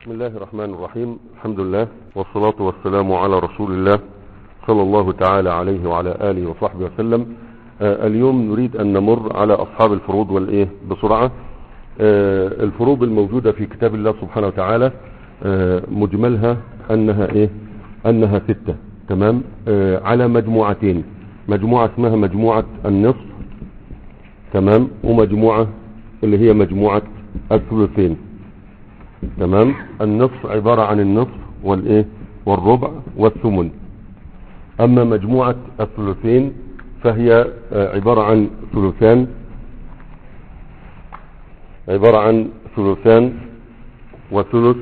بسم الله الرحمن الرحيم الحمد لله والصلاة والسلام على رسول الله صلى الله تعالى عليه وعلى آله وصحبه وسلم آه اليوم نريد أن نمر على أصحاب الفروض والإيه بسرعة آه الفروض الموجودة في كتاب الله سبحانه وتعالى آه مجملها أنها إيه أنها ستة تمام آه على مجموعتين مجموعة اسمها مجموعة النصف تمام ومجموعة اللي هي مجموعة الثلثين تمام النصف عبارة عن النصف والايه والربع والثمن اما مجموعة الثلثين فهي عبارة عن ثلثان عبارة عن ثلثان وثلث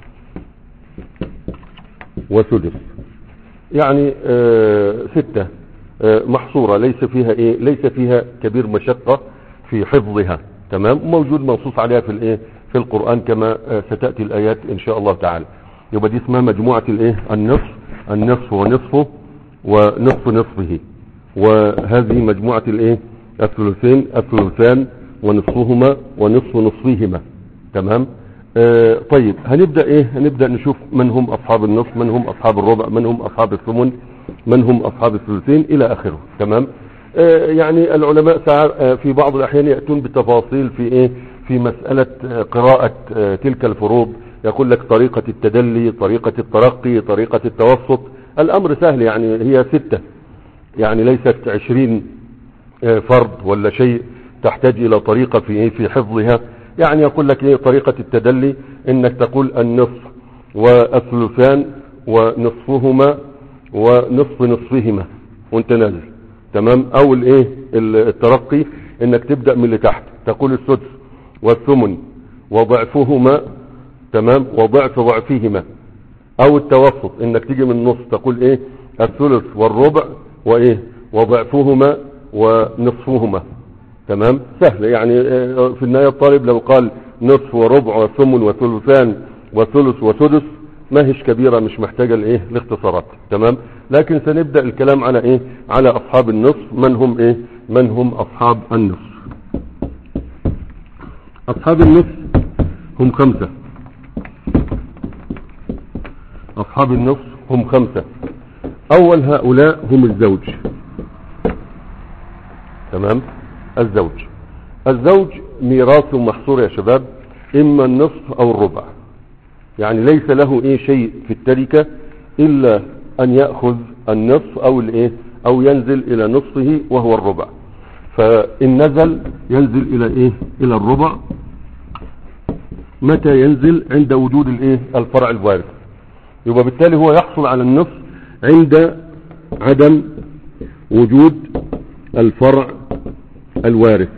وسدس يعني آه ستة آه محصورة ليس فيها ايه ليس فيها كبير مشقة في حفظها تمام موجود منصوص عليها في الايه في القرآن كما ستأتي الآيات إن شاء الله تعالى يبقى دي اسمها مجموعة الايه النصف النصف ونصفه ونصف نصفه وهذه مجموعة الايه الثلثين الثلثان ونصفهما ونصف نصفهما تمام آه طيب هنبدأ ايه هنبدأ نشوف من هم اصحاب النصف من هم اصحاب الربع من هم اصحاب الثمن من هم اصحاب الثلثين الى اخره تمام آه يعني العلماء في بعض الاحيان يأتون بتفاصيل في ايه في مسألة قراءة تلك الفروض يقول لك طريقة التدلي طريقة الترقي طريقة التوسط الأمر سهل يعني هي ستة يعني ليست عشرين فرض ولا شيء تحتاج إلى طريقة في في حفظها يعني يقول لك ايه طريقة التدلي انك تقول النصف والثلثان ونصفهما ونصف نصفهما وانت نازل تمام او الايه الترقي انك تبدأ من اللي تحت تقول السدس والثمن وضعفهما تمام وضعف ضعفهما او التوسط انك تيجي من النص تقول ايه الثلث والربع وايه وضعفهما ونصفهما تمام سهل يعني في النهاية الطالب لو قال نصف وربع وثمن وثلثان وثلث وسدس ما هيش كبيرة مش محتاجة لايه الاختصارات تمام لكن سنبدأ الكلام على ايه على اصحاب النصف من هم ايه من هم اصحاب النصف أصحاب النصف هم خمسة أصحاب النصف هم خمسة أول هؤلاء هم الزوج تمام الزوج الزوج ميراثه محصور يا شباب إما النصف أو الربع يعني ليس له إيه شيء في التركة إلا أن يأخذ النصف أو الإيه أو ينزل إلى نصفه وهو الربع فإن نزل ينزل إلى إيه إلى الربع متى ينزل عند وجود الإيه الفرع الوارث يبقى بالتالي هو يحصل على النصف عند عدم وجود الفرع الوارث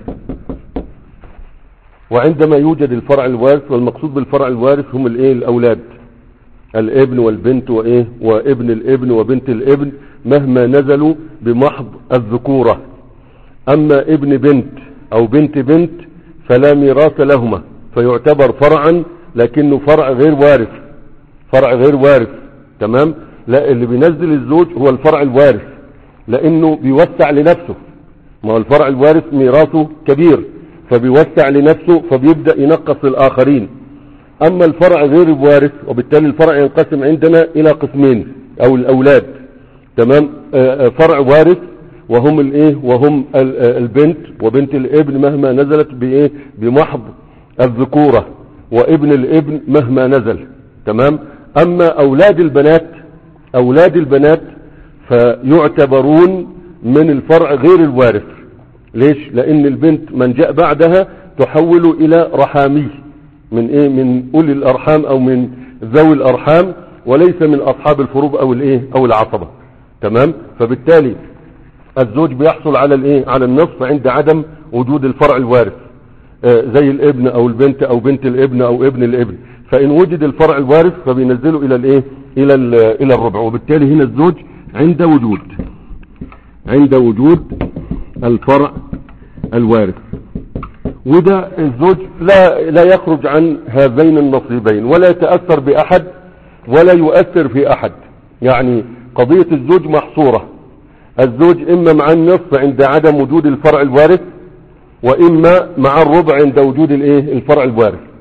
وعندما يوجد الفرع الوارث والمقصود بالفرع الوارث هم الايه الاولاد الابن والبنت وايه وابن الابن وبنت الابن مهما نزلوا بمحض الذكوره اما ابن بنت او بنت بنت فلا ميراث لهما فيعتبر فرعا لكنه فرع غير وارث فرع غير وارث تمام لا اللي بينزل الزوج هو الفرع الوارث لانه بيوسع لنفسه ما هو الفرع الوارث ميراثه كبير فبيوسع لنفسه فبيبدأ ينقص الاخرين اما الفرع غير الوارث وبالتالي الفرع ينقسم عندنا الى قسمين او الاولاد تمام فرع وارث وهم الايه وهم البنت وبنت الابن مهما نزلت بايه بمحض الذكورة وابن الابن مهما نزل تمام اما اولاد البنات اولاد البنات فيعتبرون من الفرع غير الوارث ليش لان البنت من جاء بعدها تحول الى رحامي من ايه من اولي الارحام او من ذوي الارحام وليس من اصحاب الفروض او الايه او العصبة تمام فبالتالي الزوج بيحصل على الايه على النصف عند عدم وجود الفرع الوارث آه زي الابن او البنت او بنت الابن او ابن الابن فان وجد الفرع الوارث فبينزله الى الايه الى الى الربع وبالتالي هنا الزوج عند وجود عند وجود الفرع الوارث وده الزوج لا لا يخرج عن هذين النصيبين ولا يتاثر باحد ولا يؤثر في احد يعني قضيه الزوج محصوره الزوج اما مع النصف عند عدم وجود الفرع الوارث واما مع الربع عند وجود الايه الفرع الوارث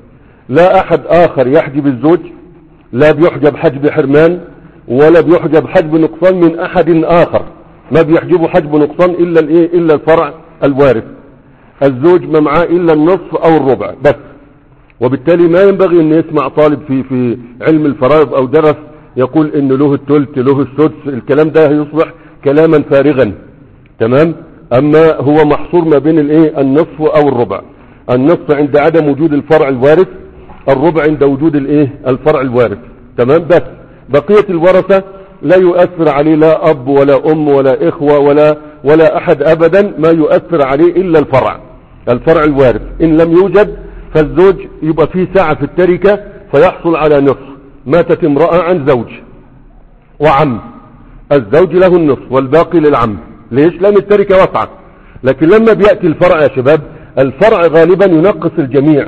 لا احد اخر يحجب الزوج لا بيحجب حجب حرمان ولا بيحجب حجب نقصان من احد اخر ما بيحجبه حجب نقصان الا الايه الا الفرع الوارث الزوج ما معاه الا النصف او الربع بس وبالتالي ما ينبغي ان يسمع طالب في في علم الفرائض او درس يقول ان له الثلث له السدس الكلام ده يصبح كلاما فارغا تمام اما هو محصور ما بين الايه النصف او الربع النصف عند عدم وجود الفرع الوارث الربع عند وجود الايه الفرع الوارث تمام بس بقية الورثة لا يؤثر عليه لا اب ولا ام ولا اخوة ولا ولا احد ابدا ما يؤثر عليه الا الفرع الفرع الوارث ان لم يوجد فالزوج يبقى فيه ساعة في التركة فيحصل على نصف ماتت امرأة عن زوج وعم الزوج له النصف والباقي للعم ليش لان التركة واسعة لكن لما بيأتي الفرع يا شباب الفرع غالبا ينقص الجميع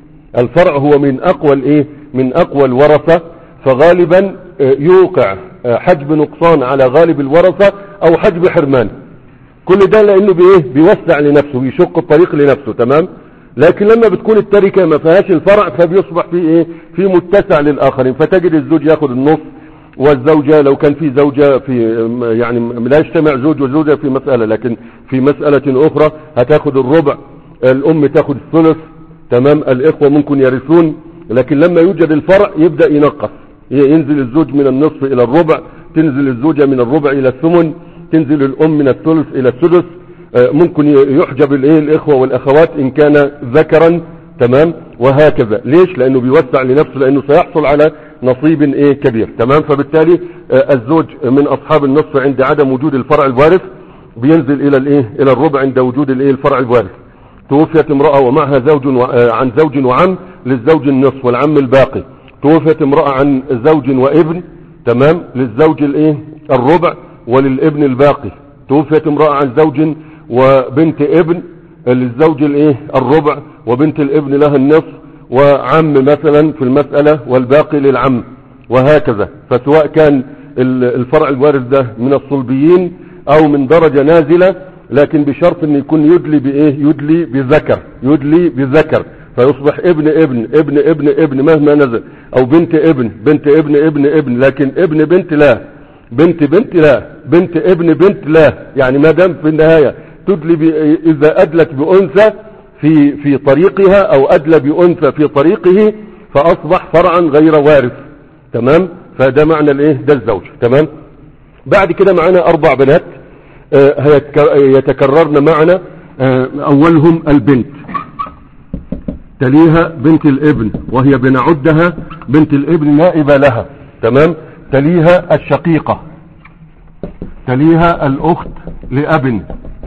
الفرع هو من اقوى الايه من اقوى الورثة فغالبا يوقع حجب نقصان على غالب الورثة او حجب حرمان كل ده لانه بايه بيوسع لنفسه بيشق الطريق لنفسه تمام لكن لما بتكون التركة ما فيهاش الفرع فبيصبح في ايه في متسع للاخرين فتجد الزوج ياخد النص والزوجة لو كان في زوجة في يعني لا يجتمع زوج وزوجة في مسألة لكن في مسألة اخرى هتاخد الربع الام تاخد الثلث تمام الاخوة ممكن يرثون لكن لما يوجد الفرع يبدأ ينقص ينزل الزوج من النصف الى الربع تنزل الزوجة من الربع الى الثمن تنزل الام من الثلث الى السدس ممكن يحجب الايه الاخوة والاخوات ان كان ذكرا تمام وهكذا ليش لانه بيوسع لنفسه لانه سيحصل على نصيب ايه كبير تمام فبالتالي الزوج من اصحاب النصف عند عدم وجود الفرع الوارث بينزل الى الايه الى الربع عند وجود الايه الفرع الوارث توفيت امرأة ومعها زوج و... عن زوج وعم للزوج النصف والعم الباقي توفيت امرأة عن زوج وابن تمام للزوج الايه الربع وللابن الباقي توفيت امرأة عن زوج وبنت ابن للزوج الايه الربع وبنت الابن لها النصف وعم مثلا في المسألة والباقي للعم وهكذا فسواء كان الفرع الوارث ده من الصلبيين او من درجة نازلة لكن بشرط ان يكون يدلي بايه يدلي بذكر يدلي بذكر فيصبح ابن ابن ابن ابن ابن مهما نزل او بنت ابن بنت ابن ابن ابن لكن ابن بنت لا بنت بنت لا بنت ابن بنت لا يعني ما دام في النهاية تدلي ب... اذا ادلت بانثى في في طريقها او ادلى بانثى في طريقه فاصبح فرعا غير وارث تمام فده معنى الايه ده الزوج تمام بعد كده معانا اربع بنات آه يتكررن معنا آه اولهم البنت تليها بنت الابن وهي بنعدها بنت الابن نائبة لها تمام تليها الشقيقة تليها الاخت لاب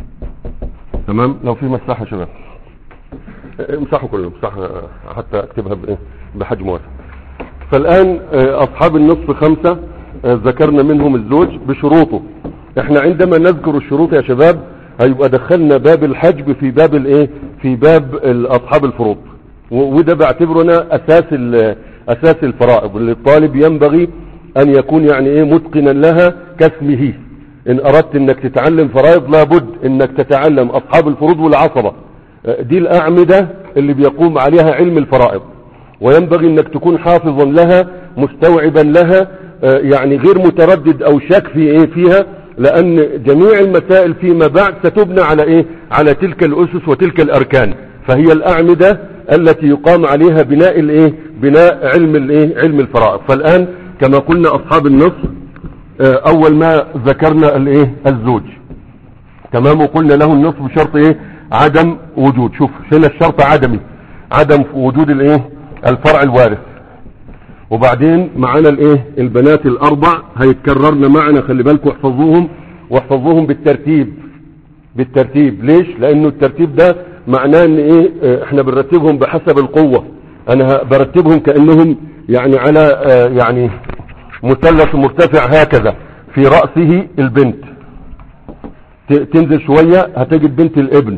تمام لو في مساحة يا شباب امسحوا كله امسحوا حتى اكتبها بحجم واسع فالان اصحاب النصف خمسة ذكرنا منهم الزوج بشروطه احنا عندما نذكر الشروط يا شباب هيبقى دخلنا باب الحجب في باب الايه في باب اصحاب الفروض وده بعتبره انا اساس اساس الفرائض اللي الطالب ينبغي ان يكون يعني ايه متقنا لها كاسمه ان اردت انك تتعلم فرائض لابد انك تتعلم اصحاب الفروض والعصبة دي الاعمدة اللي بيقوم عليها علم الفرائض وينبغي انك تكون حافظا لها مستوعبا لها يعني غير متردد او شك في ايه فيها لان جميع المسائل فيما بعد ستبنى على ايه على تلك الاسس وتلك الاركان فهي الاعمدة التي يقام عليها بناء الايه بناء علم الايه علم الفرائض فالان كما قلنا اصحاب النص اول ما ذكرنا الايه الزوج تمام وقلنا له النص بشرط ايه عدم وجود شوف هنا الشرط عدمي عدم وجود الايه الفرع الوارث وبعدين معانا الايه البنات الاربع هيتكررن معنا خلي بالكم احفظوهم واحفظوهم بالترتيب بالترتيب ليش لانه الترتيب ده معناه ان ايه اه احنا بنرتبهم بحسب القوة انا برتبهم كانهم يعني على اه يعني مثلث مرتفع هكذا في رأسه البنت تنزل شوية هتجد بنت الابن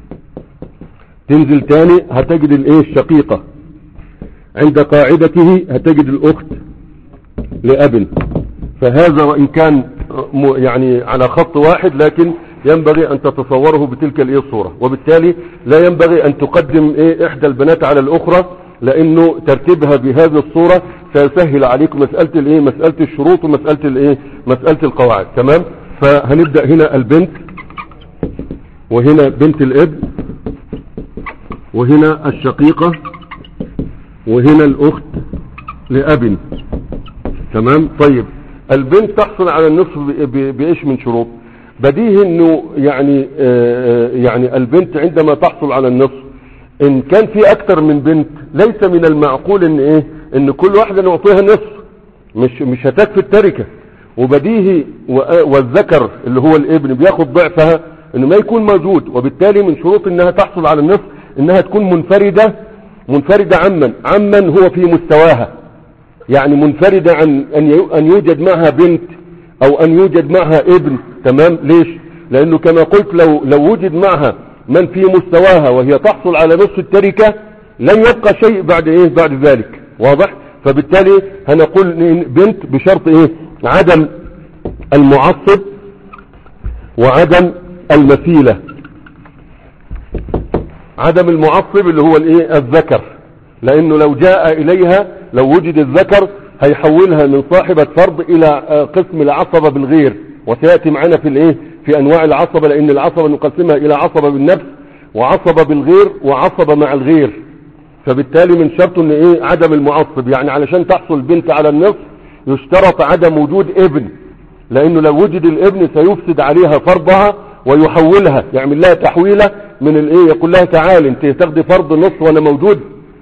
تنزل تاني هتجد الايه الشقيقة عند قاعدته هتجد الاخت لاب فهذا وان كان يعني على خط واحد لكن ينبغي ان تتصوره بتلك الايه الصورة وبالتالي لا ينبغي ان تقدم ايه احدى البنات على الاخرى لانه ترتيبها بهذه الصورة سيسهل عليكم مسألة الايه مسألة الشروط ومسألة الايه مسألة القواعد تمام فهنبدأ هنا البنت وهنا بنت الابن وهنا الشقيقة وهنا الاخت لاب تمام طيب البنت تحصل على النصف ب- ب- بايش من شروط بديهي انه يعني آه، يعني البنت عندما تحصل على النصف ان كان في اكتر من بنت ليس من المعقول ان ايه ان كل واحدة نعطيها نصف مش مش هتكفي التركة وبديهي و- والذكر اللي هو الابن بياخد ضعفها انه ما يكون موجود وبالتالي من شروط انها تحصل على النصف انها تكون منفردة منفردة عمن عمن هو في مستواها يعني منفردة عن أن يو- أن يوجد معها بنت أو أن يوجد معها ابن تمام ليش لأنه كما قلت لو, لو وجد معها من في مستواها وهي تحصل على نصف التركة لن يبقى شيء بعد إيه بعد ذلك واضح فبالتالي هنقول إن بنت بشرط إيه عدم المعصب وعدم المثيلة عدم المعصب اللي هو الايه الذكر لانه لو جاء اليها لو وجد الذكر هيحولها من صاحبة فرض الى آه، قسم العصبة بالغير وسيأتي معنا في الايه في انواع العصبة لان العصبة نقسمها الى عصبة بالنفس وعصبة بالغير وعصبة مع الغير فبالتالي من شرط ان ايه عدم المعصب يعني علشان تحصل بنت على النصف يشترط عدم وجود ابن لانه لو وجد الابن سيفسد عليها فرضها ويحولها يعمل لها تحويلة من الايه يقول لها تعال انت تاخدي فرض نص وانا موجود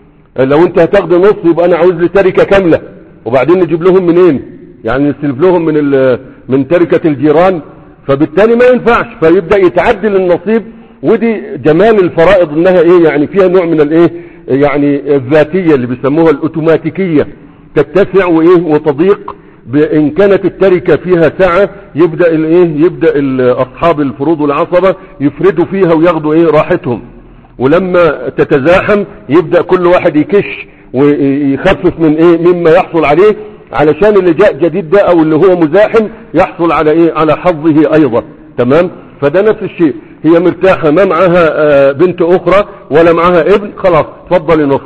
لو انت هتاخدي نص يبقى انا عاوز لي تركة كاملة وبعدين نجيب لهم منين يعني نستلف لهم من ال- من تركة الجيران فبالتالي ما ينفعش فيبدأ يتعدل النصيب ودي جمال الفرائض انها ايه يعني فيها نوع من الايه يعني الذاتية اللي بيسموها الاوتوماتيكية تتسع وايه وتضيق بان كانت التركة فيها سعة يبدأ الايه يبدأ ال- اصحاب الفروض والعصبة يفردوا فيها وياخدوا ايه راحتهم ولما تتزاحم يبدأ كل واحد يكش ويخفف من ايه مما يحصل عليه علشان اللي جاء جديد ده او اللي هو مزاحم يحصل على ايه على حظه ايضا تمام فده نفس الشيء هي مرتاحة ما معها آه، بنت اخرى ولا معها ابن خلاص تفضلي نصف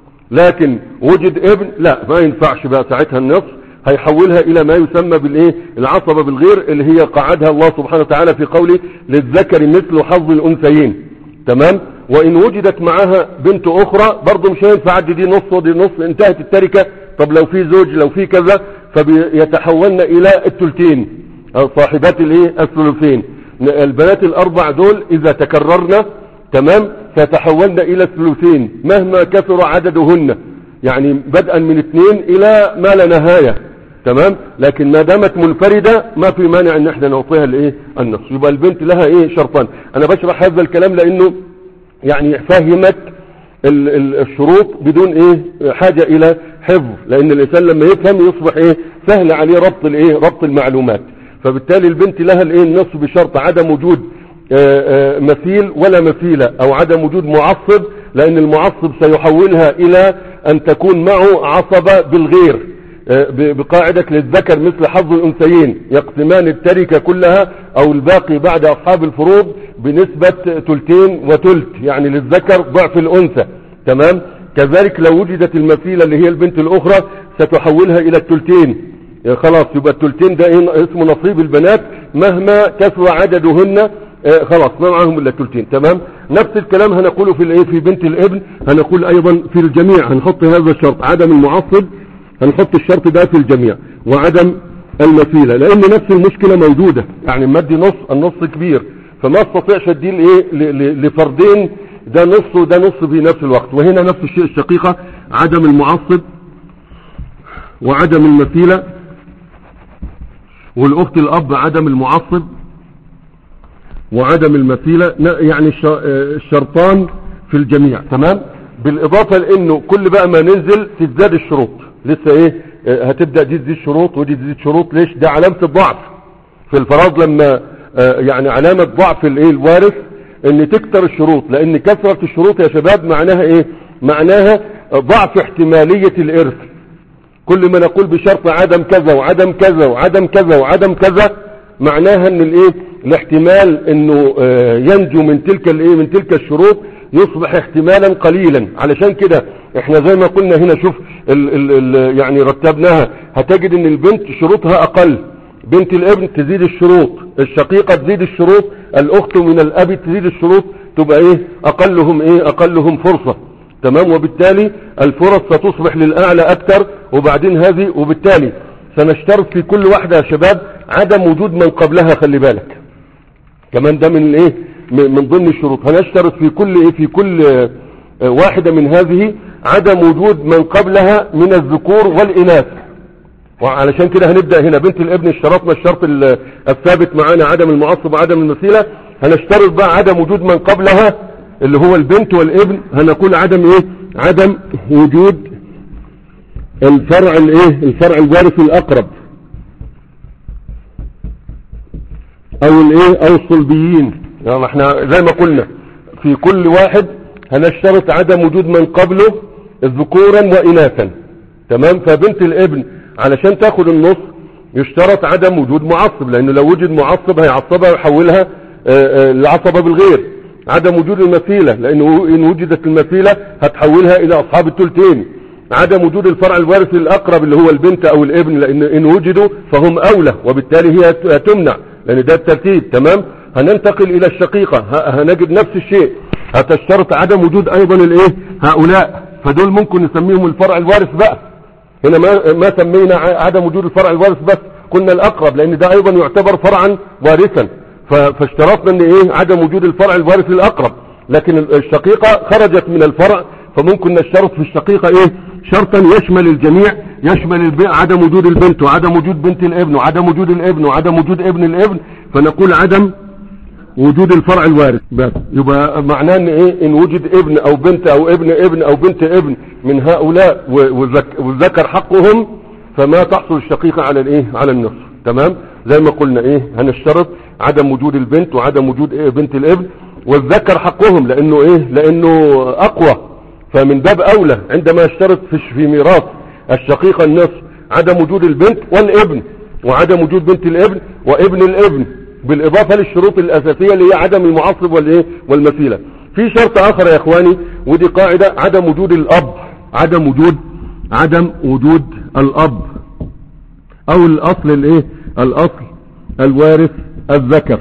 لكن وجد ابن لا ما ينفعش بقى ساعتها النصف هيحولها الى ما يسمى بالايه العصبة بالغير اللي هي قعدها الله سبحانه وتعالى في قوله للذكر مثل حظ الانثيين تمام وان وجدت معاها بنت اخرى برضه مش هينفع عد دي نص ودي نص انتهت التركة طب لو في زوج لو في كذا فبيتحولن الى الثلثين أو صاحبات الايه الثلثين البنات الاربع دول اذا تكررن تمام فتحولن الى الثلثين مهما كثر عددهن يعني بدءا من اثنين الى ما لا نهاية تمام لكن ما دامت منفردة ما في مانع ان احنا نعطيها الايه النصف يبقى البنت لها ايه شرطان انا بشرح هذا الكلام لانه يعني فهمت ال- ال- الشروط بدون ايه حاجة الى حفظ لان الانسان لما يفهم يصبح ايه سهل عليه ربط الايه ربط المعلومات فبالتالي البنت لها الايه النصف بشرط عدم وجود آه، آه، مثيل ولا مثيلة او عدم وجود معصب لان المعصب سيحولها الى ان تكون معه عصبة بالغير آه، ب- بقاعدة للذكر مثل حظ الانثيين يقسمان التركة كلها او الباقي بعد اصحاب الفروض بنسبة تلتين وتلت يعني للذكر ضعف الانثى تمام كذلك لو وجدت المثيلة اللي هي البنت الاخرى ستحولها الى التلتين يعني خلاص يبقى التلتين ده إيه اسمه نصيب البنات مهما كثر عددهن آه، خلاص ما معاهم الا التلتين تمام نفس الكلام هنقوله في الايه في بنت الابن هنقول ايضا في الجميع هنحط هذا الشرط عدم المعصب هنحط الشرط ده في الجميع وعدم المثيلة لان نفس المشكلة موجودة يعني مدي نص النص كبير فما استطيعش اديه لايه ل- ل- لفردين ده نص وده نص في نفس الوقت وهنا نفس الشيء الشقيقة عدم المعصب وعدم المثيلة والاخت الاب عدم المعصب وعدم المثيلة ن- يعني الش- آه، الشرطان في الجميع تمام بالاضافة لانه كل بقى ما ننزل تزداد الشروط لسه ايه آه، هتبدأ دي تزيد شروط ودي تزيد شروط ليش ده علامة الضعف في الفراغ لما آه، يعني علامة ضعف الايه الوارث ان تكتر الشروط لان كثرة الشروط يا شباب معناها ايه معناها آه، ضعف احتمالية الارث كل ما نقول بشرط عدم كذا وعدم كذا وعدم كذا وعدم كذا معناها ان الايه الاحتمال انه آه، ينجو من تلك الايه من تلك الشروط يصبح احتمالا قليلا علشان كده احنا زي ما قلنا هنا شوف ال ال ال يعني رتبناها هتجد ان البنت شروطها اقل بنت الابن تزيد الشروط الشقيقة تزيد الشروط الاخت من الاب تزيد الشروط تبقى ايه اقلهم ايه اقلهم فرصة تمام وبالتالي الفرص ستصبح للاعلى اكتر وبعدين هذه وبالتالي سنشترط في كل واحدة يا شباب عدم وجود من قبلها خلي بالك كمان ده من الايه من من ضمن الشروط هنشترط في كل ايه في كل آه، آه، واحدة من هذه عدم وجود من قبلها من الذكور والاناث وعلشان كده هنبدأ هنا بنت الابن اشترطنا الشرط ال- الثابت معانا عدم المعصب وعدم المثيلة هنشترط بقى عدم وجود من قبلها اللي هو البنت والابن هنقول عدم ايه عدم وجود الفرع الايه الفرع الوارث الاقرب او الايه او الصلبيين يعني احنا زي ما قلنا في كل واحد هنشترط عدم وجود من قبله ذكورا واناثا تمام فبنت الابن علشان تاخد النص يشترط عدم وجود معصب لانه لو وجد معصب هيعصبها ويحولها آه، آه، لعصبة بالغير عدم وجود المثيلة لانه ان وجدت المثيلة هتحولها الى اصحاب التلتين عدم وجود الفرع الوارث الاقرب اللي هو البنت او الابن لان ان وجدوا فهم اولى وبالتالي هي ت- تمنع لان ده الترتيب تمام هننتقل الى الشقيقة ه- هنجد نفس الشيء هتشترط عدم وجود ايضا الايه هؤلاء فدول ممكن نسميهم الفرع الوارث بقى هنا ما ما سمينا ع- عدم وجود الفرع الوارث بس قلنا الاقرب لان ده ايضا يعتبر فرعا وارثا ف- فاشترطنا ان ايه عدم وجود الفرع الوارث الاقرب لكن ال- الشقيقة خرجت من الفرع فممكن نشترط في الشقيقة ايه شرطا يشمل الجميع يشمل الب... عدم وجود البنت وعدم وجود بنت الابن وعدم وجود الابن وعدم وجود ابن الابن فنقول عدم وجود الفرع الوارث بس يبقى معناه ان ايه ان وجد ابن او بنت او ابن ابن او بنت ابن من هؤلاء و- والذك- والذكر حقهم فما تحصل الشقيقة على الايه على النصف تمام زي ما قلنا ايه هنشترط عدم وجود البنت وعدم وجود إيه بنت الابن والذكر حقهم لانه ايه لانه اقوى فمن باب اولى عندما يشترط في في ميراث الشقيقة النصف عدم وجود البنت والابن وعدم وجود بنت الابن وابن الابن بالاضافة للشروط الاساسية اللي هي عدم المعصب والايه والمثيلة في شرط اخر يا اخواني ودي قاعدة عدم وجود الاب عدم وجود عدم وجود الاب او الاصل الايه الاصل الوارث الذكر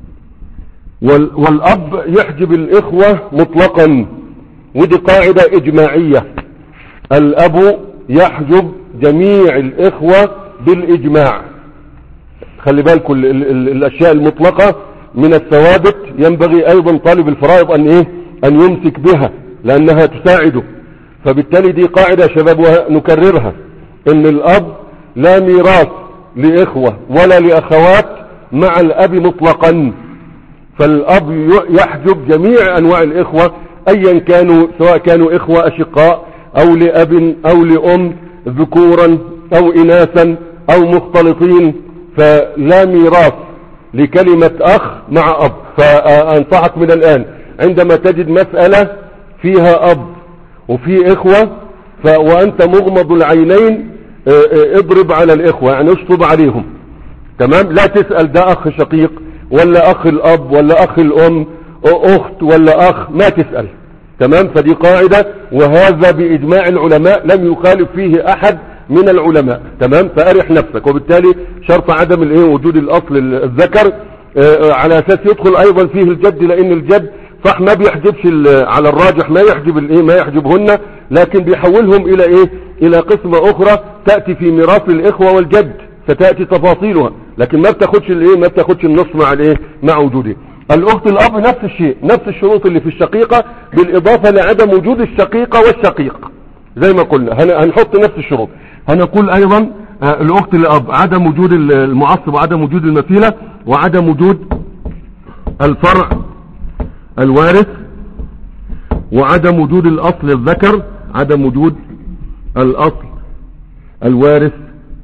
وال والاب يحجب الاخوة مطلقا ودي قاعدة اجماعية الاب يحجب جميع الاخوة بالاجماع خلي بالكم ال- ال- ال- الاشياء المطلقة من الثوابت ينبغي ايضا طالب الفرائض ان ايه ان يمسك بها لانها تساعده فبالتالي دي قاعدة يا شباب ونكررها ان الاب لا ميراث لاخوة ولا لاخوات مع الاب مطلقا فالاب ي- يحجب جميع انواع الاخوة ايا كانوا سواء كانوا اخوة اشقاء او لاب او لام ذكورا او اناثا او مختلطين فلا ميراث لكلمة اخ مع اب فانصحك من الان عندما تجد مسألة فيها اب وفي اخوة ف... وانت مغمض العينين اه، اه، اضرب على الاخوة يعني اشطب عليهم تمام لا تسأل ده اخ شقيق ولا اخ الاب ولا اخ الام أو اخت ولا اخ ما تسأل تمام فدي قاعدة وهذا باجماع العلماء لم يخالف فيه احد من العلماء تمام فارح نفسك وبالتالي شرط عدم الايه وجود الاصل الذكر آه، على اساس يدخل ايضا فيه الجد لان الجد صح ما بيحجبش ال- على الراجح ما يحجب الايه ما يحجبهن لكن بيحولهم الى ايه الى قسمة اخرى تأتي في ميراث الاخوة والجد ستأتي تفاصيلها لكن ما بتاخدش الايه ما بتاخدش النص مع الايه مع وجوده الاخت الاب نفس الشيء نفس الشروط اللي في الشقيقة بالاضافة لعدم وجود الشقيقة والشقيق زي ما قلنا هن- هنحط نفس الشروط هنقول ايضا آه، الاخت الاب عدم وجود ال- المعصب وعدم وجود المثيلة وعدم وجود الفرع الوارث وعدم وجود الاصل الذكر عدم وجود الاصل الوارث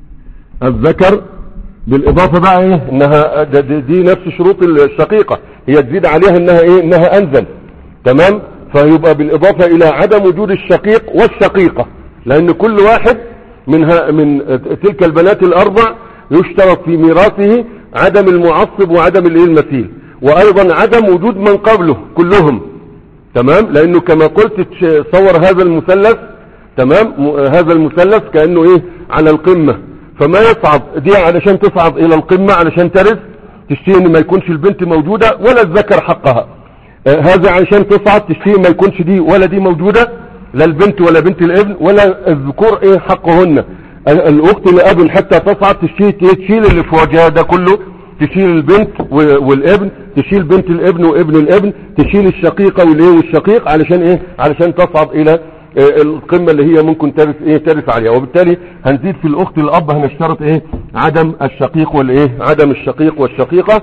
الذكر بالاضافة بقى ايه انها ده- دي, دي نفس شروط الشقيقة هي تزيد عليها انها ايه انها انزل تمام فيبقى بالاضافة الى عدم وجود الشقيق والشقيقة لان كل واحد منها من تلك البنات الاربع يشترط في ميراثه عدم المعصب وعدم الايه المثيل وايضا عدم وجود من قبله كلهم تمام لانه كما قلت تش- صور هذا المثلث تمام م- هذا المثلث كانه ايه على القمه فما يصعد دي علشان تصعد الى القمه علشان ترث تشتهي ان ما يكونش البنت موجوده ولا الذكر حقها آه، هذا علشان تصعد تشتهي ما يكونش دي ولا دي موجوده لا البنت ولا بنت الابن ولا الذكور ايه حقهن ال- الاخت لاب حتى تصعد تشتهي تشيل اللي في وجهها ده كله تشيل البنت و- والابن تشيل بنت الابن وابن الابن تشيل الشقيقة والايه والشقيق علشان ايه علشان تصعد الى آه، القمة اللي هي ممكن ترث ايه ترث عليها وبالتالي هنزيد في الاخت الاب هنشترط ايه عدم الشقيق والايه عدم الشقيق والشقيقة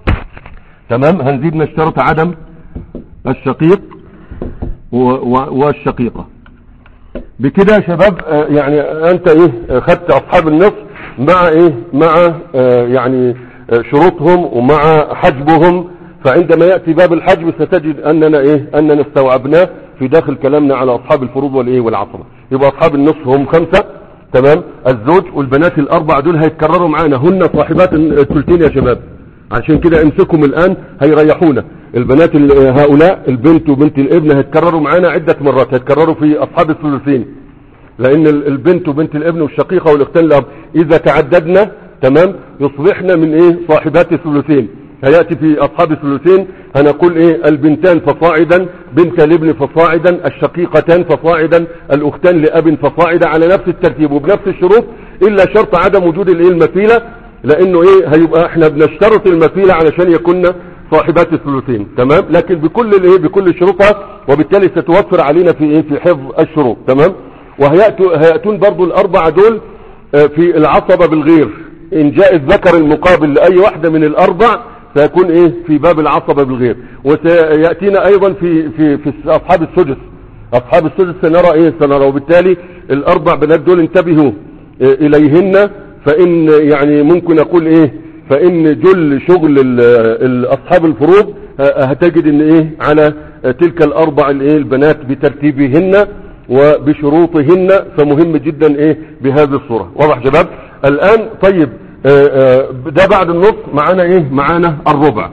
تمام هنزيد نشترط عدم الشقيق و- و- والشقيقة بكده يا شباب آه، يعني انت ايه آه، خدت اصحاب النصف مع ايه مع آه، يعني آه، شروطهم ومع حجبهم فعندما يأتي باب الحجب ستجد اننا ايه اننا استوعبناه في داخل كلامنا على اصحاب الفروض والايه والعصبة يبقى اصحاب النصف هم خمسة تمام الزوج والبنات الاربع دول هيتكرروا معانا هن صاحبات الثلثين يا شباب عشان كده امسكهم الان هيريحونا البنات ال- هؤلاء البنت وبنت الابن هيتكرروا معانا عدة مرات هيتكرروا في اصحاب الثلثين لان ال- البنت وبنت الابن والشقيقة والاختان الاب اذا تعددنا تمام يصبحنا من ايه صاحبات الثلثين هيأتي في اصحاب الثلثين هنقول ايه البنتان فصاعدا بنت الابن فصاعدا الشقيقتان فصاعدا الاختان لاب فصاعدا على نفس الترتيب وبنفس الشروط الا شرط عدم وجود الايه المثيلة لانه ايه هيبقى احنا بنشترط المثيلة علشان يكون صاحبات الثلثين تمام لكن بكل الايه بكل شروطها وبالتالي ستوفر علينا في ايه في حفظ الشروط تمام وهيأتوا هيأتون برضو الاربعة دول آه، في العصبة بالغير ان جاء الذكر المقابل لاي واحدة من الاربع سيكون ايه في باب العصبة بالغير وسيأتينا ايضا في في في اصحاب السدس اصحاب السدس سنرى ايه سنرى وبالتالي الاربع بنات دول انتبهوا آه، اليهن فان يعني ممكن اقول ايه فان جل شغل ال- ال- اصحاب الفروض ه- هتجد ان ايه على تلك الاربع الايه البنات بترتيبهن وبشروطهن فمهم جدا ايه بهذه الصورة واضح يا شباب الان طيب آه، آه، ده بعد النص معانا ايه معانا الربع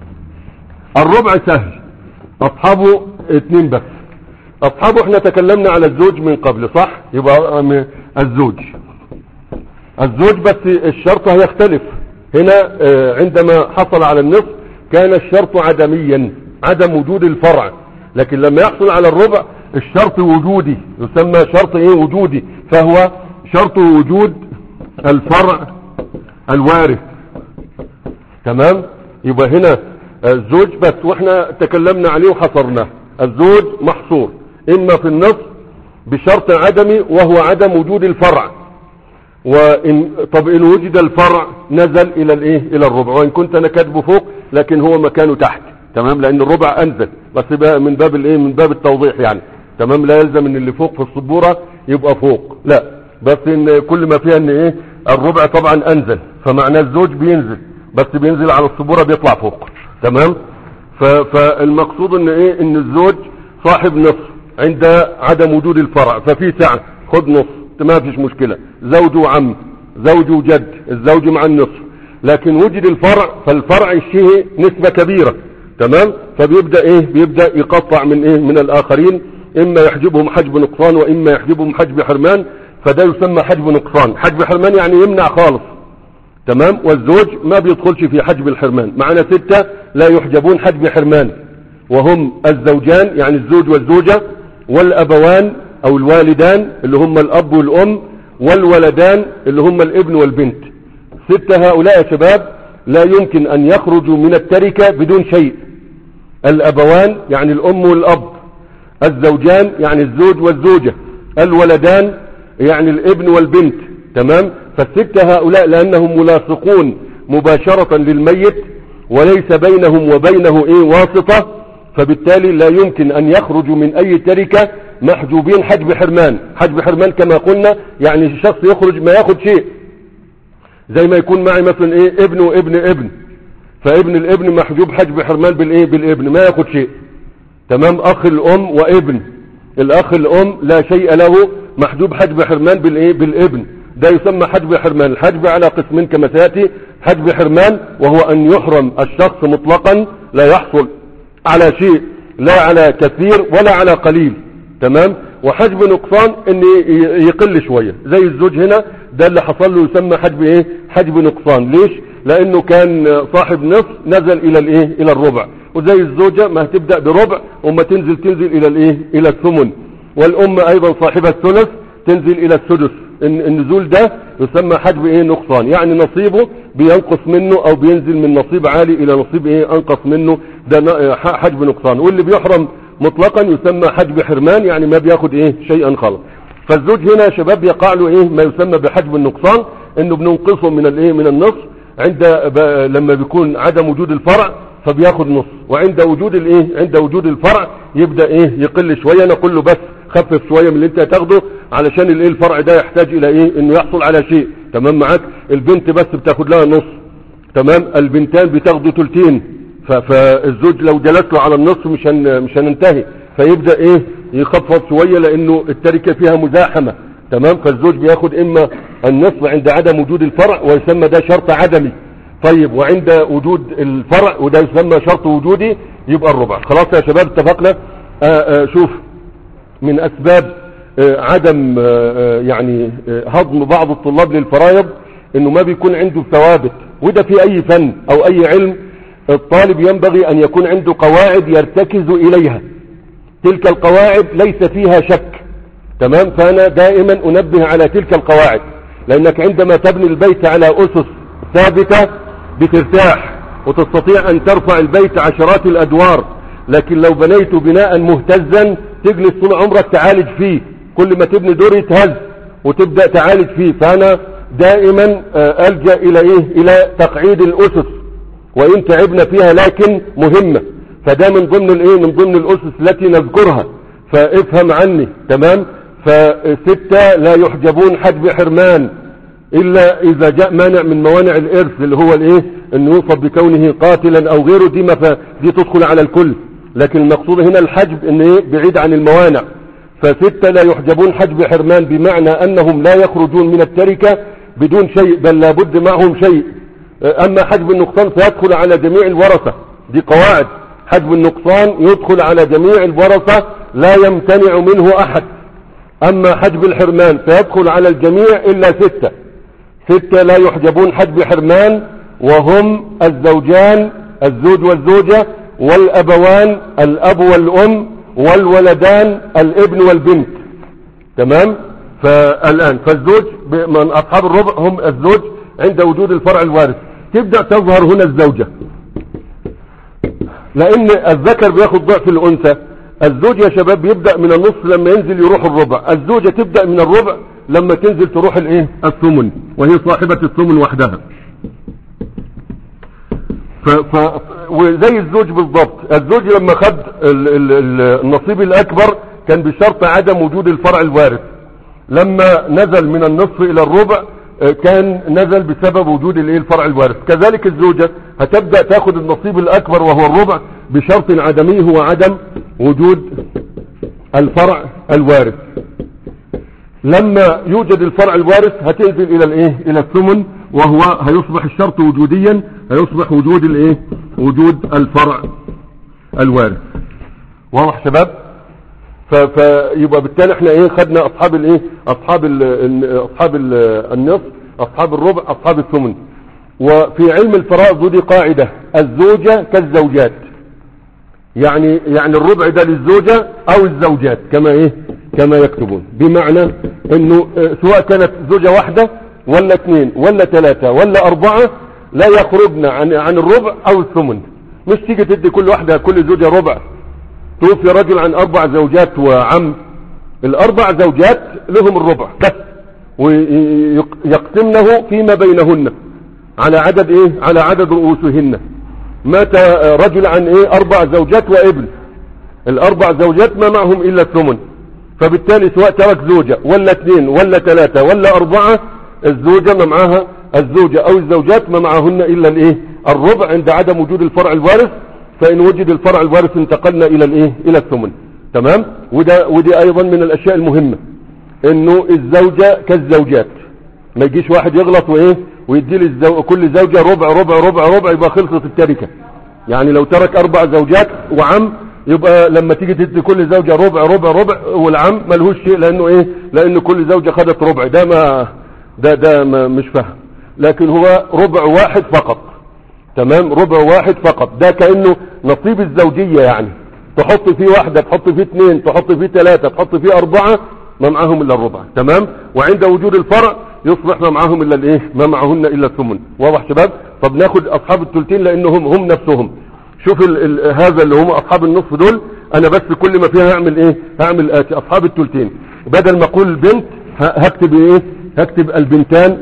الربع سهل اصحابه اتنين بس اصحابه احنا تكلمنا على الزوج من قبل صح يبقى آه، الزوج الزوج بس الشرط هيختلف هنا آه، عندما حصل على النصف كان الشرط عدميا عدم وجود الفرع لكن لما يحصل على الربع الشرط وجودي يسمى شرط ايه وجودي فهو شرط وجود الفرع الوارث تمام يبقى هنا الزوج بس واحنا تكلمنا عليه وحصرناه الزوج محصور اما في النصف بشرط عدمي وهو عدم وجود الفرع وإن طب إن وجد الفرع نزل إلى الإيه إلى الربع وإن كنت أنا كاتبه فوق لكن هو مكانه تحت تمام لأن الربع أنزل بس بقى من باب الإيه من باب التوضيح يعني تمام لا يلزم إن اللي فوق في السبورة يبقى فوق لا بس إن كل ما فيها إن إيه الربع طبعا أنزل فمعناه الزوج بينزل بس بينزل على السبورة بيطلع فوق تمام ف- فالمقصود إن إيه إن الزوج صاحب نصف عند عدم وجود الفرع ففي سعة خد نصف ما فيش مشكلة زوج وعم زوج وجد الزوج مع النصف لكن وجد الفرع فالفرع الشيء نسبة كبيرة تمام فبيبدأ ايه بيبدأ يقطع من ايه من الاخرين اما يحجبهم حجب نقصان واما يحجبهم حجب حرمان فده يسمى حجب نقصان حجب حرمان يعني يمنع خالص تمام والزوج ما بيدخلش في حجب الحرمان معنا ستة لا يحجبون حجب حرمان وهم الزوجان يعني الزوج والزوجة والأبوان أو الوالدان اللي هم الأب والأم والولدان اللي هم الابن والبنت ستة هؤلاء يا شباب لا يمكن أن يخرجوا من التركة بدون شيء الأبوان يعني الأم والأب الزوجان يعني الزوج والزوجة الولدان يعني الابن والبنت تمام فالستة هؤلاء لأنهم ملاصقون مباشرة للميت وليس بينهم وبينه ايه واسطة فبالتالي لا يمكن ان يخرجوا من اي تركة محجوبين حجب حرمان حجب حرمان كما قلنا يعني الشخص يخرج ما ياخد شيء زي ما يكون معي مثلا ايه ابن وابن ابن فابن الابن محجوب حجب حرمان بالايه بالابن ما ياخد شيء تمام اخ الام وابن الاخ الام لا شيء له محجوب حجب حرمان بالايه بالابن ده يسمى حجب حرمان الحجب على قسمين كما سياتي حجب حرمان وهو ان يحرم الشخص مطلقا لا يحصل على شيء لا على كثير ولا على قليل تمام وحجب نقصان ان ي- يقل شوية زي الزوج هنا ده اللي حصل له يسمى حجب ايه حجب نقصان ليش لانه كان صاحب نصف نزل الى الايه الى الربع وزي الزوجة ما هتبدأ بربع وما تنزل تنزل الى الايه الى الثمن والام ايضا صاحبة الثلث تنزل الى السدس الن- النزول ده يسمى حجب ايه نقصان يعني نصيبه بينقص منه او بينزل من نصيب عالي الى نصيب ايه انقص منه ده ن- ح- حجب نقصان واللي بيحرم مطلقا يسمى حجب حرمان يعني ما بياخد ايه شيئا خالص فالزوج هنا يا شباب يقع له ايه ما يسمى بحجب النقصان انه بننقصه من الايه من النصف عند ب- لما بيكون عدم وجود الفرع فبياخد نص وعند وجود الايه عند وجود الفرع يبدا ايه يقل شويه نقول له بس خفف شويه من اللي انت هتاخده علشان الايه الفرع ده يحتاج الى ايه انه يحصل على شيء تمام معاك البنت بس بتاخد لها نص تمام البنتان بتاخدوا تلتين ف- فالزوج لو جلس له على النص مش هن مش هننتهي فيبدا ايه يخفض شويه لانه التركه فيها مزاحمه تمام فالزوج بياخد اما النصف عند عدم وجود الفرع ويسمى ده شرط عدمي طيب وعند وجود الفرع وده يسمى شرط وجودي يبقى الربع خلاص يا شباب اتفقنا آآ آآ شوف من اسباب آه، عدم آه، آه، يعني آه، هضم بعض الطلاب للفرائض انه ما بيكون عنده ثوابت وده في اي فن او اي علم الطالب ينبغي ان يكون عنده قواعد يرتكز اليها تلك القواعد ليس فيها شك تمام فانا دائما انبه على تلك القواعد لانك عندما تبني البيت على اسس ثابتة بترتاح وتستطيع ان ترفع البيت عشرات الادوار لكن لو بنيت بناء مهتزا تجلس طول عمرك تعالج فيه كل ما تبني دور يتهز وتبدأ تعالج فيه فانا دائما آه، الجأ الى ايه الى تقعيد الاسس وان تعبنا فيها لكن مهمة فده من ضمن الايه من ضمن الاسس التي نذكرها فافهم عني تمام فستة لا يحجبون حجب حرمان الا اذا جاء مانع من موانع الارث اللي هو الايه انه يوصف بكونه قاتلا او غيره دي ما ف- دي تدخل على الكل لكن المقصود هنا الحجب ان ايه بعيد عن الموانع فستة لا يحجبون حجب حرمان بمعنى انهم لا يخرجون من التركة بدون شيء بل لابد معهم شيء اما حجب النقصان فيدخل على جميع الورثة دي قواعد حجب النقصان يدخل على جميع الورثة لا يمتنع منه احد اما حجب الحرمان فيدخل على الجميع الا ستة ستة لا يحجبون حجب حرمان وهم الزوجان الزوج والزوجة والابوان الاب والام والولدان الابن والبنت تمام فالان فالزوج ب- من اصحاب الربع هم الزوج عند وجود الفرع الوارث تبدأ تظهر هنا الزوجة لان الذكر بياخد ضعف الانثى الزوج يا شباب يبدأ من النص لما ينزل يروح الربع الزوجة تبدأ من الربع لما تنزل تروح الايه الثمن وهي صاحبة الثمن وحدها ف... ف... وزي الزوج بالضبط الزوج لما خد ال... ال... ال... النصيب الاكبر كان بشرط عدم وجود الفرع الوارث لما نزل من النصف الى الربع آه، كان نزل بسبب وجود الايه الفرع الوارث كذلك الزوجة هتبدأ تاخد النصيب الاكبر وهو الربع بشرط عدمي هو عدم وجود الفرع الوارث لما يوجد الفرع الوارث هتنزل الى الايه الى الثمن وهو هيصبح الشرط وجوديا هيصبح وجود الايه وجود الفرع الوارث واضح شباب ف- فيبقى بالتالي احنا ايه خدنا اصحاب الايه اصحاب ال ال- اصحاب ال النصف اصحاب الربع اصحاب الثمن وفي علم الفرائض ودي قاعدة الزوجة كالزوجات يعني يعني الربع ده للزوجة او الزوجات كما ايه كما يكتبون بمعنى انه اه، سواء كانت زوجة واحدة ولا اثنين ولا ثلاثة ولا اربعة لا يخرجن عن عن الربع او الثمن مش تيجي تدي كل واحدة كل زوجة ربع توفي رجل عن اربع زوجات وعم الاربع زوجات لهم الربع بس ويقسمنه فيما بينهن على عدد ايه على عدد رؤوسهن مات آه، رجل عن ايه اربع زوجات وابن الاربع زوجات ما معهم الا الثمن فبالتالي سواء ترك زوجة ولا اثنين ولا ثلاثة ولا اربعة الزوجة ما معها الزوجة او الزوجات ما معهن الا الايه الربع عند عدم وجود الفرع الوارث فان وجد الفرع الوارث انتقلنا الى الايه الى الثمن تمام وده ودي ايضا من الاشياء المهمة انه الزوجة كالزوجات ما يجيش واحد يغلط وايه ويدي للزو... كل زوجة ربع ربع ربع ربع يبقى خلصت التركة يعني لو ترك اربع زوجات وعم يبقى لما تيجي تدي كل زوجة ربع ربع ربع والعم ملهوش شيء لانه ايه لان كل زوجة خدت ربع ده ما ده ده ما مش فاهم لكن هو ربع واحد فقط تمام ربع واحد فقط ده كأنه نصيب الزوجية يعني تحط فيه واحدة تحط فيه اثنين تحط فيه ثلاثة تحط فيه اربعة ما معاهم الا الربع تمام وعند وجود الفرع يصبح ما معاهم الا الايه ما معهن الا الثمن واضح شباب طب ناخد اصحاب الثلثين لانهم هم نفسهم شوف ال ال هذا اللي هم اصحاب النصف دول انا بس كل ما فيها هعمل ايه هعمل اتي اصحاب الثلثين بدل ما اقول البنت ه- هكتب ايه هكتب البنتان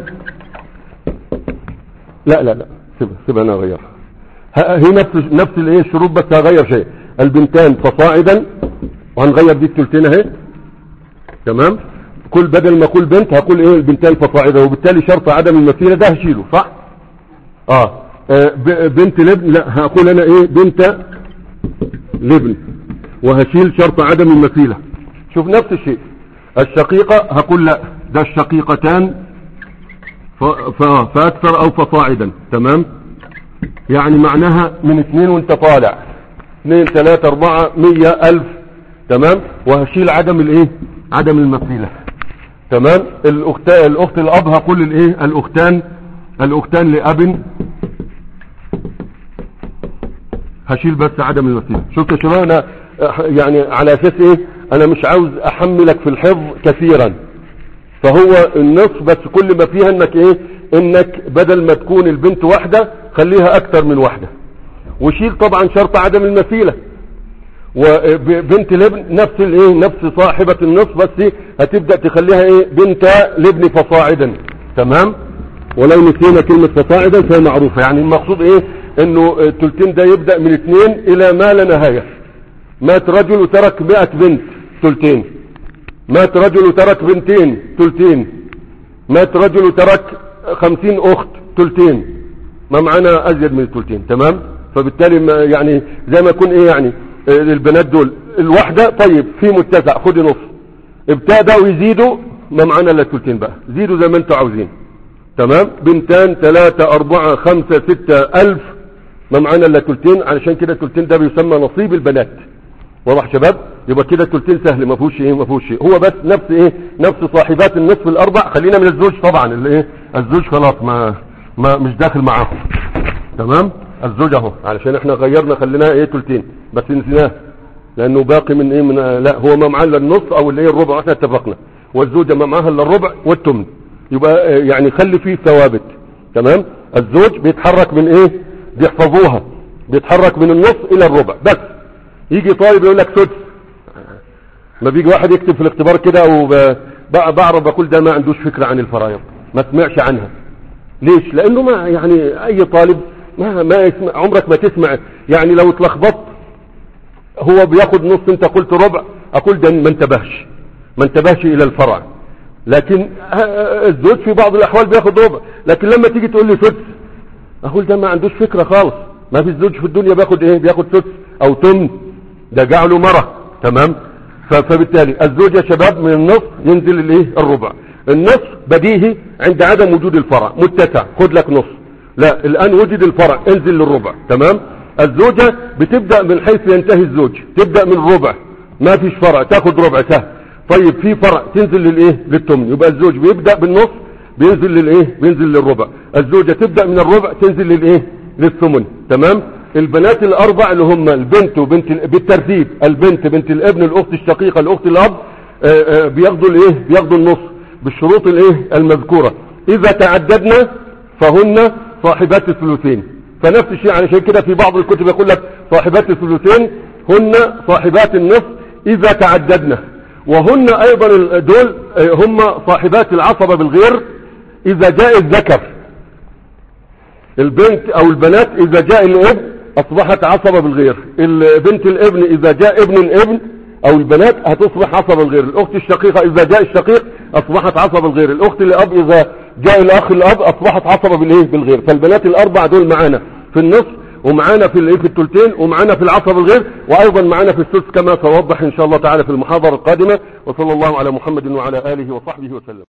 لا لا لا سيبها سيبها انا اغيرها ه- هي نفس نفس الايه الشروط بس هغير شيء البنتان فصاعدا وهنغير دي الثلثين اهي تمام كل بدل ما اقول بنت هقول ايه البنتان فصاعدا وبالتالي شرط عدم المثيله ده هشيله صح اه آه، ب- بنت لبن لا هقول انا ايه بنت لبن وهشيل شرط عدم المثيلة شوف نفس الشيء الشقيقة هقول لا ده الشقيقتان ف... ف... فاكثر او فصاعدا تمام يعني معناها من اثنين وانت طالع اثنين ثلاثة اربعة مية الف تمام وهشيل عدم الايه عدم المثيلة تمام الاخت الاخت الاب هقول الايه الاختان الاختان لاب هشيل بس عدم المثيل شفت يا شباب انا أح- يعني على اساس ايه انا مش عاوز احملك في الحفظ كثيرا فهو النص بس كل ما فيها انك ايه انك بدل ما تكون البنت واحدة خليها اكتر من واحدة وشيل طبعا شرط عدم المثيلة وبنت لبن نفس الايه نفس صاحبة النص بس هتبدأ تخليها ايه بنت لبن فصاعدا تمام ولو نسينا كلمة فصاعدا فهي معروفة يعني المقصود ايه انه التلتين ده يبدأ من اثنين الى ما لا نهاية مات رجل وترك مئة بنت تلتين مات رجل وترك بنتين تلتين مات رجل وترك خمسين اخت تلتين ما معانا ازيد من التلتين تمام فبالتالي ما يعني زي ما يكون ايه يعني آه، البنات دول الواحدة طيب في متسع خدي نص ابتدأوا يزيدوا ما معانا الا التلتين بقى زيدوا زي ما انتوا عاوزين تمام بنتان ثلاثة أربعة خمسة ستة ألف ما معانا إلا تلتين علشان كده التلتين ده بيسمى نصيب البنات واضح شباب يبقى كده التلتين سهل ما فيهوش ايه ما فيهوش شيء هو بس نفس ايه نفس صاحبات النصف الاربع خلينا من الزوج طبعا اللي ايه الزوج خلاص ما ما مش داخل معاهم تمام الزوج اهو علشان احنا غيرنا خليناها ايه تلتين بس نسيناه لانه باقي من ايه من لا هو ما معاه الا النص او اللي هي الربع احنا اتفقنا والزوجه ما معاها الا الربع والثمن يبقى آه، يعني خلي فيه ثوابت تمام الزوج بيتحرك من ايه بيحفظوها بيتحرك من النص الى الربع بس يجي طالب يقول لك سدس ما بيجي واحد يكتب في الاختبار كده وبعرف بقول ده ما عندوش فكرة عن الفرائض ما سمعش عنها ليش لانه ما يعني اي طالب ما ما يسمع عمرك ما تسمع يعني لو اتلخبطت هو بياخد نص انت قلت ربع اقول ده ما انتبهش ما انتبهش الى الفرع لكن آه، الزوج في بعض الاحوال بياخد ربع لكن لما تيجي تقول لي سدس اقول ده ما عندوش فكرة خالص ما في الزوج في الدنيا بياخد ايه بياخد سدس او تمن ده جعله مرة تمام ف- فبالتالي الزوج يا شباب من النصف ينزل الايه الربع النصف بديهي عند عدم وجود الفرع متسع خد لك نص لا الان وجد الفرع انزل للربع تمام الزوجة بتبدأ من حيث ينتهي الزوج تبدأ من ربع ما فيش فرع تاخد ربع سهل طيب في فرع تنزل للايه للتمن يبقى الزوج بيبدأ بالنص بينزل للايه بينزل للربع الزوجة تبدأ من الربع تنزل للايه للثمن تمام البنات الاربع اللي هم البنت وبنت ال- بالترتيب البنت بنت الابن الاخت الشقيقة الاخت الاب آه، آه، بياخدوا الايه بياخدوا النص بالشروط الايه المذكورة اذا تعددنا فهن صاحبات الثلثين فنفس الشيء علشان كده في بعض الكتب يقول لك صاحبات الثلثين هن صاحبات النصف اذا تعددنا وهن ايضا ال- دول آه، هم صاحبات العصبة بالغير اذا جاء الذكر البنت او البنات اذا جاء الابن اصبحت عصبة بالغير البنت الابن اذا جاء ابن الابن او البنات هتصبح عصبة بالغير الاخت الشقيقة اذا جاء الشقيق اصبحت عصبة بالغير الاخت الاب اذا جاء الاخ الاب اصبحت عصبة بالايه بالغير فالبنات الاربع دول معانا في النصف ومعانا في الايه في الثلثين ومعانا في العصبة الغير وايضا معانا في السدس كما سأوضح ان شاء الله تعالى في المحاضرة القادمة وصلى الله على محمد وعلى اله وصحبه وسلم